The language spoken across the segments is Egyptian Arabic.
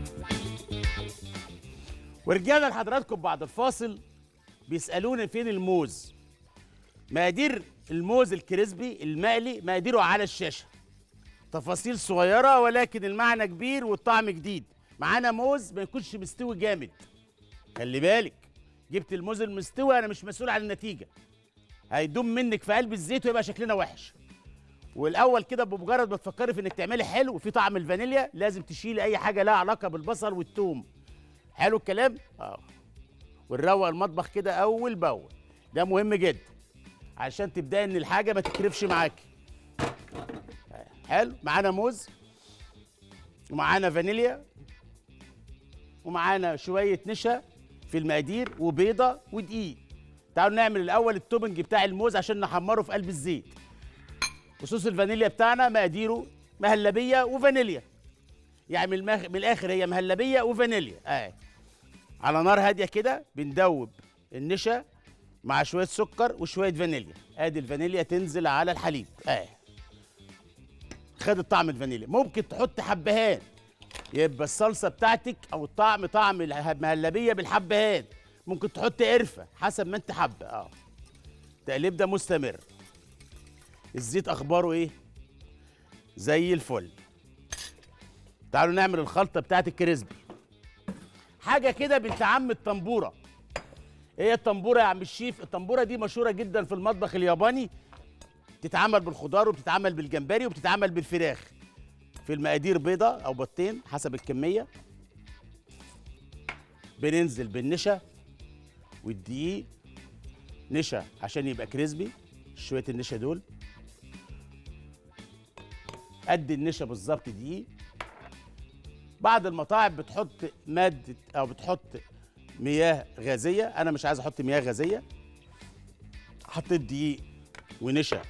ورجعنا لحضراتكم بعد الفاصل بيسالوني فين الموز مقادير الموز الكريسبي المقلي مقاديره على الشاشه تفاصيل صغيره ولكن المعنى كبير والطعم جديد معانا موز ما يكونش مستوي جامد خلي بالك جبت الموز المستوي انا مش مسؤول عن النتيجه هيدوم منك في قلب الزيت ويبقى شكلنا وحش والاول كده بمجرد ما تفكري في انك تعملي حلو وفي طعم الفانيليا لازم تشيلي اي حاجه لها علاقه بالبصل والثوم حلو الكلام اه ونروق المطبخ كده اول باول ده مهم جدا عشان تبداي ان الحاجه ما تكرفش معاكي حلو معانا موز ومعانا فانيليا ومعانا شويه نشا في المقادير وبيضه ودقيق تعالوا نعمل الاول التوبنج بتاع الموز عشان نحمره في قلب الزيت وصوص الفانيليا بتاعنا مقاديره مهلبيه وفانيليا يعني من, المخ... من الاخر هي مهلبيه وفانيليا اه على نار هاديه كده بندوب النشا مع شويه سكر وشويه فانيليا ادي الفانيليا تنزل على الحليب اه خدت طعم الفانيليا ممكن تحط حبهان يبقى الصلصه بتاعتك او الطعم طعم المهلبيه بالحبهان ممكن تحط قرفه حسب ما انت حابه اه التقليب ده مستمر الزيت اخباره ايه زي الفل تعالوا نعمل الخلطه بتاعت الكريسبي حاجه كده بنت عم الطنبوره ايه هي الطنبوره يا عم الشيف الطنبوره دي مشهوره جدا في المطبخ الياباني بتتعمل بالخضار وبتتعمل بالجمبري وبتتعمل بالفراخ في المقادير بيضة او بيضتين حسب الكميه بننزل بالنشا والدقيق نشا عشان يبقى كريسبي شويه النشا دول قد النشا بالظبط دقيق بعض المطاعم بتحط ماده او بتحط مياه غازيه انا مش عايز احط مياه غازيه حطيت دقيق ونشا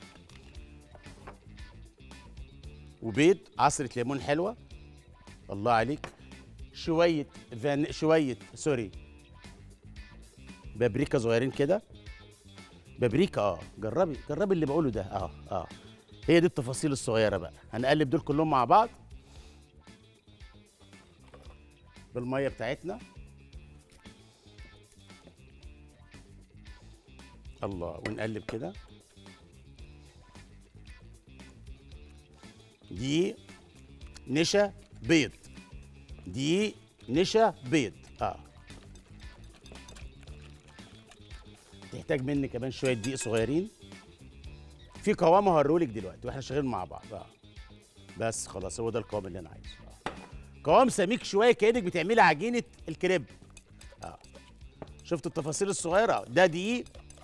وبيض عصره ليمون حلوه الله عليك شويه فان شويه سوري بابريكا صغيرين كده بابريكا اه جربي جربي اللي بقوله ده اه اه هي دي التفاصيل الصغيره بقى هنقلب دول كلهم مع بعض بالميه بتاعتنا الله ونقلب كده دي نشا بيض دي نشا بيض اه تحتاج مني كمان شويه دقيق صغيرين في قوام هوريهولك دلوقتي واحنا شغالين مع بعض اه بس خلاص هو ده القوام اللي انا عايزه آه. قوام سميك شويه كانك بتعملي عجينه الكريب اه شفت التفاصيل الصغيره ده دقيق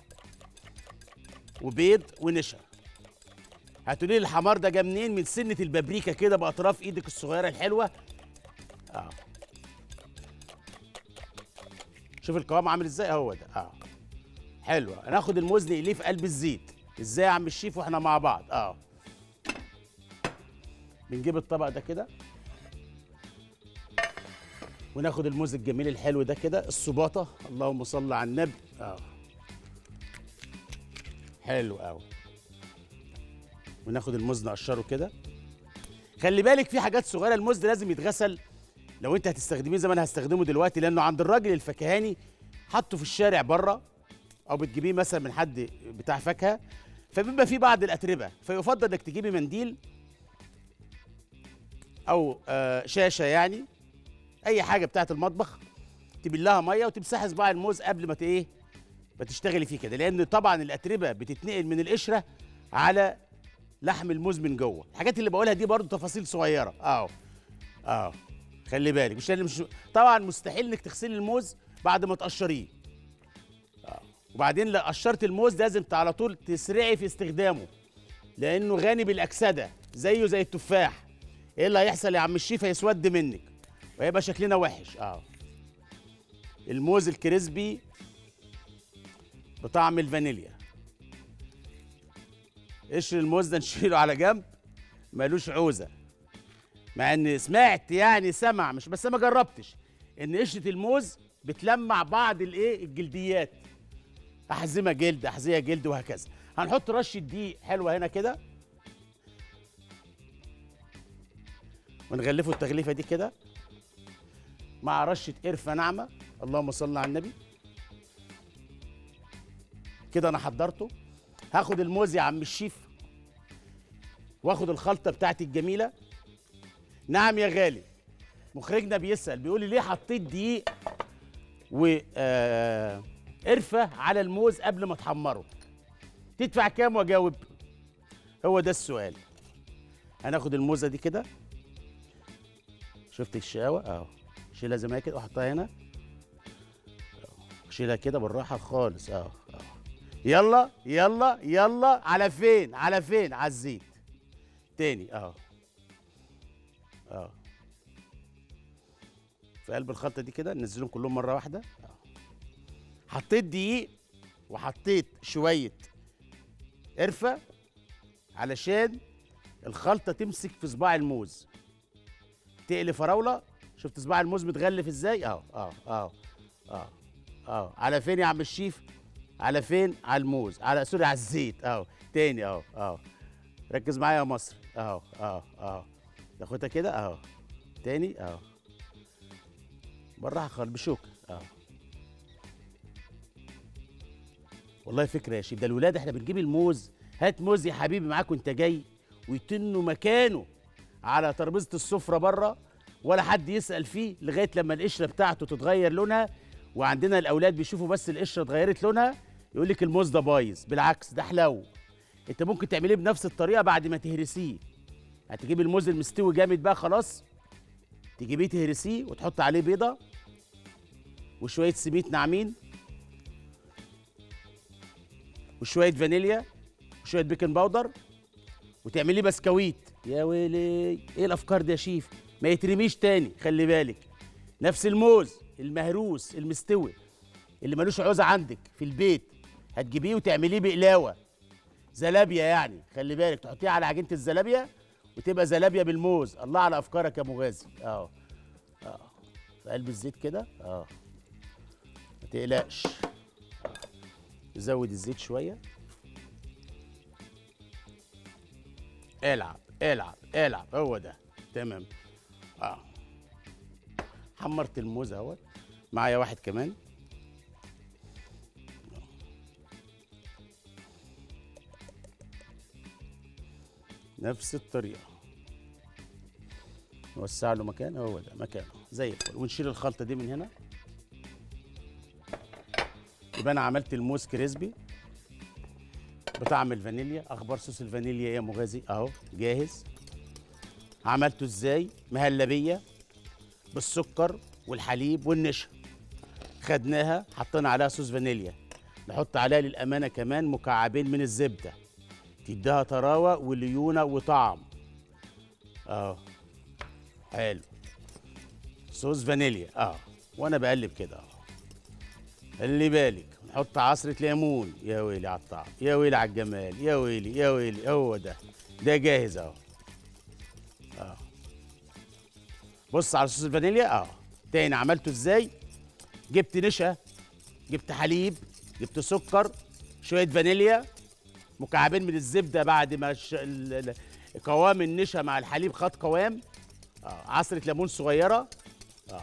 وبيض ونشا هتقولي لي الحمار ده جه منين من سنه البابريكا كده باطراف ايدك الصغيره الحلوه اه شوف القوام عامل ازاي اهو ده اه حلو هناخد الموز نقليه في قلب الزيت ازاي يا عم الشيف واحنا مع بعض اه بنجيب الطبق ده كده وناخد الموز الجميل الحلو ده كده السباطه اللهم صل على النبي اه حلو قوي وناخد الموز نقشره كده خلي بالك في حاجات صغيره الموز ده لازم يتغسل لو انت هتستخدميه زي ما انا هستخدمه دلوقتي لانه عند الراجل الفكهاني حطه في الشارع بره او بتجيبيه مثلا من حد بتاع فاكهه فبيبقى فيه بعض الاتربه فيفضل انك تجيبي منديل او آه شاشه يعني اي حاجه بتاعه المطبخ تبلها ميه وتمسحي صباع الموز قبل ما ت- ايه ما تشتغلي فيه كده لان طبعا الاتربه بتتنقل من القشره على لحم الموز من جوه الحاجات اللي بقولها دي برضو تفاصيل صغيره اه اه خلي بالك مش مش طبعا مستحيل انك تغسلي الموز بعد ما تقشريه آه. وبعدين لو قشرت الموز لازم ت- على طول تسرعي في استخدامه لانه غني بالاكسده زيه زي التفاح ايه اللي هيحصل يا عم الشيف هيسود منك وهيبقى شكلنا وحش اه الموز الكريسبي بطعم الفانيليا قشر الموز ده نشيله على جنب مالوش عوزه مع ان سمعت يعني سمع مش بس ما جربتش ان قشره الموز بتلمع بعض الايه الجلديات احزمه جلد احذيه جلد وهكذا هنحط رشه دقيق حلوه هنا كده ونغلفه التغليفه دي كده مع رشه قرفه ناعمه اللهم صل على النبي كده انا حضرته هاخد الموز يا عم الشيف واخد الخلطه بتاعتي الجميله نعم يا غالي مخرجنا بيسال بيقول لي ليه حطيت دقيق و آه، قرفه على الموز قبل ما تحمره تدفع كام واجاوب هو ده السؤال هناخد الموزه دي كده شفت الشقاوه اهو شيلها زي ما هي كده واحطها هنا أهو. شيلها كده بالراحه خالص اهو اهو يلا يلا يلا على فين على فين على الزيت تاني اهو اهو في قلب الخلطه دي كده ننزلهم كلهم مره واحده اهو حطيت دقيق وحطيت شويه قرفه علشان الخلطه تمسك في صباع الموز تقلي فراوله شفت صباع الموز متغلف ازاي اهو اهو اهو اهو اهو على فين يا عم الشيف على فين على الموز على سوري على الزيت اهو تاني اهو اهو ركز معايا يا مصر اهو اهو اهو تاخدها كده اهو تاني اهو بالراحه خالص بشوكه اهو والله فكره يا شيف ده الولاد احنا بنجيب الموز هات موز يا حبيبي معاك وانت جاي ويتنوا مكانه على ترابيزه السفره بره ولا حد يسال فيه لغايه لما القشره بتاعته تتغير لونها وعندنا الاولاد بيشوفوا بس القشره اتغيرت لونها يقول لك الموز ده بايظ بالعكس ده حلو انت ممكن تعمليه بنفس الطريقه بعد ما تهرسيه هتجيب الموز المستوي جامد بقى خلاص تجيبيه تهرسيه وتحط عليه بيضه وشويه سميد ناعمين وشويه فانيليا وشويه بيكنج باودر وتعمليه بسكويت يا ويلي ايه الافكار دي يا شيف ما يترميش تاني خلي بالك نفس الموز المهروس المستوي اللي ملوش عوزه عندك في البيت هتجيبيه وتعمليه بقلاوه زلابيا يعني خلي بالك تحطيها على عجينه الزلابيا وتبقى زلابيا بالموز الله على افكارك يا مغازي اه اه في قلب الزيت كده اه ما تقلقش آه. زود الزيت شويه العب العب العب هو ده تمام اه حمرت الموز اهوت معايا واحد كمان نفس الطريقه نوسع له مكان هو ده مكانه زي الفل ونشيل الخلطه دي من هنا يبقى انا عملت الموز كريسبي بطعم الفانيليا اخبار صوص الفانيليا يا مغازي اهو جاهز عملته ازاي مهلبيه بالسكر والحليب والنشا خدناها حطينا عليها صوص فانيليا نحط عليها للامانه كمان مكعبين من الزبده تديها طراوه وليونه وطعم اه حلو صوص فانيليا اه وانا بقلب كده اه خلي بالك نحط عصرة ليمون يا ويلي على الطعم يا ويلي على الجمال يا ويلي يا ويلي هو ده ده جاهز اهو اه بص على صوص الفانيليا اه تاني عملته ازاي جبت نشا جبت حليب جبت سكر شويه فانيليا مكعبين من الزبده بعد ما ش... ال... ال- قوام النشا مع الحليب خد قوام اه عصره ليمون صغيره اه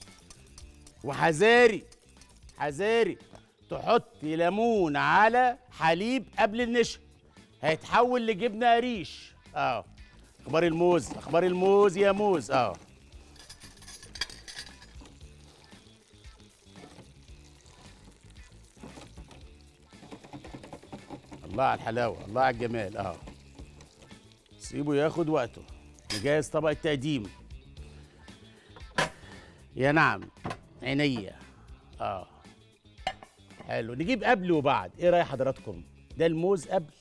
وحذاري حذاري تحط ليمون على حليب قبل النشا هيتحول لجبنه قريش اه اخبار الموز اخبار الموز يا موز اه الله على الحلاوه الله على الجمال اه سيبه ياخد وقته نجهز طبق التقديم يا نعم عينيا اه حلو نجيب قبل وبعد ايه راي حضراتكم ده الموز قبل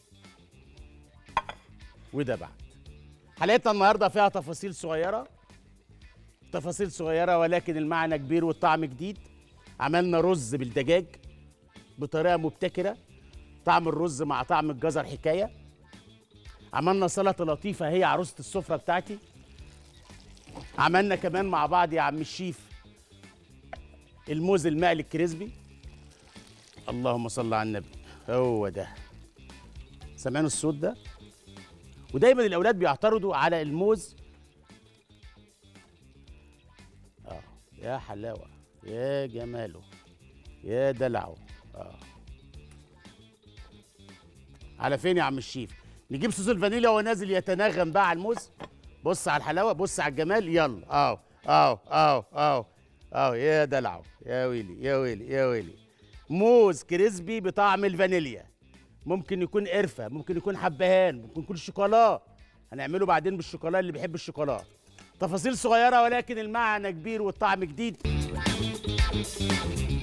وده بعد حلقتنا النهارده فيها تفاصيل صغيره تفاصيل صغيره ولكن المعنى كبير والطعم جديد عملنا رز بالدجاج بطريقه مبتكره طعم الرز مع طعم الجزر حكايه عملنا سلطه لطيفه هي عروسه السفره بتاعتي عملنا كمان مع بعض يا عم الشيف الموز المقلي الكريسبي اللهم صل على النبي هو ده سامعين الصوت ده ودايما الاولاد بيعترضوا على الموز اه يا حلاوه يا جماله يا دلعه اه على فين يا عم الشيف نجيب صوص الفانيليا وهو نازل يتناغم بقى على الموز بص على الحلاوه بص على الجمال يلا اهو اهو اهو اهو اهو يا دلعه يا ويلي يا ويلي يا ويلي موز كريسبي بطعم الفانيليا ممكن يكون قرفه ممكن يكون حبهان ممكن يكون شوكولا هنعمله بعدين بالشوكولا اللي بيحب الشوكولا تفاصيل صغيره ولكن المعنى كبير والطعم جديد